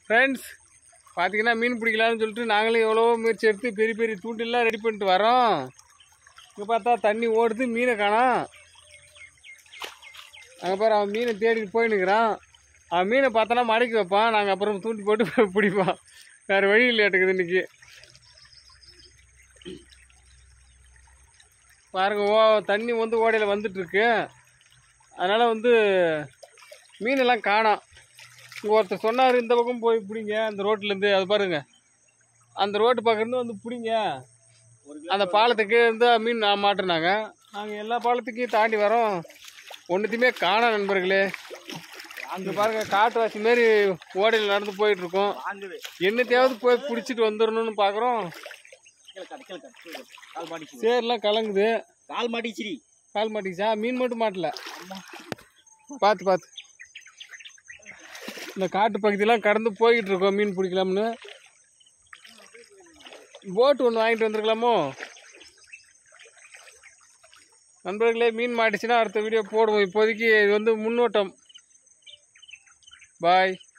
friends பார்த்தீங்கன்னா மீன் பிடிக்கலான்னு சொல்லிட்டு நாங்களும் எவ்வளவோ முயற்சி எடுத்து பெரிய பெரிய தூண்டில்லாம் ரெடி பண்ணிட்டு வரோம் இங்கே பார்த்தா தண்ணி ஓடுது மீனை காணோம் அங்கே பாரு அவன் மீனை தேடிட்டு போயின்னுக்குறான் அவன் மீனை பார்த்தோன்னா மடக்கி வைப்பான் நாங்கள் அப்புறம் தூண்டி போட்டு பிடிப்போம் வேறு வழி இல்லையாட்டுக்குது இன்னைக்கு பாருங்க ஓ தண்ணி வந்து ஓடையில் வந்துட்டுருக்கு அதனால் வந்து மீனெல்லாம் காணோம் இங்கே ஒருத்தர் சொன்னார் இந்த பக்கம் போய் பிடிங்க அந்த ரோட்லேருந்து அது பாருங்க அந்த ரோட்டு பக்கத்துலேருந்து வந்து பிடிங்க அந்த பாலத்துக்கு இருந்து மீன் நான் மாட்டினாங்க நாங்கள் எல்லா பாலத்துக்கையும் தாண்டி வரோம் ஒன்றுத்தையுமே காணோம் நண்பர்களே அங்கே பாருங்க காட்டுவாசி மாரி ஓடையில் நடந்து போயிட்டு இருக்கோம் வாங்குது என்னத்தையாவது போய் பிடிச்சிட்டு வந்துடணும்னு பார்க்குறோம் கீழே கட்டு கீழே கட்டு கால் மாட்டிச்சு சேர்லாம் கலங்குது கால் மாட்டிச்சிரி கால் மாட்டிச்சா மீன் மட்டும் மாட்டல பார்த்து பார்த்து இந்த காட்டு பகுதியெல்லாம் கடந்து போய்கிட்டு இருக்கோம் மீன் பிடிக்கலாம்னு போட்டு ஒன்று வாங்கிட்டு வந்துருக்கலாமோ நண்பர்களே மீன் மாட்டிச்சுன்னா அடுத்த வீடியோ போடுவோம் இப்போதைக்கு இது வந்து முன்னோட்டம் பாய்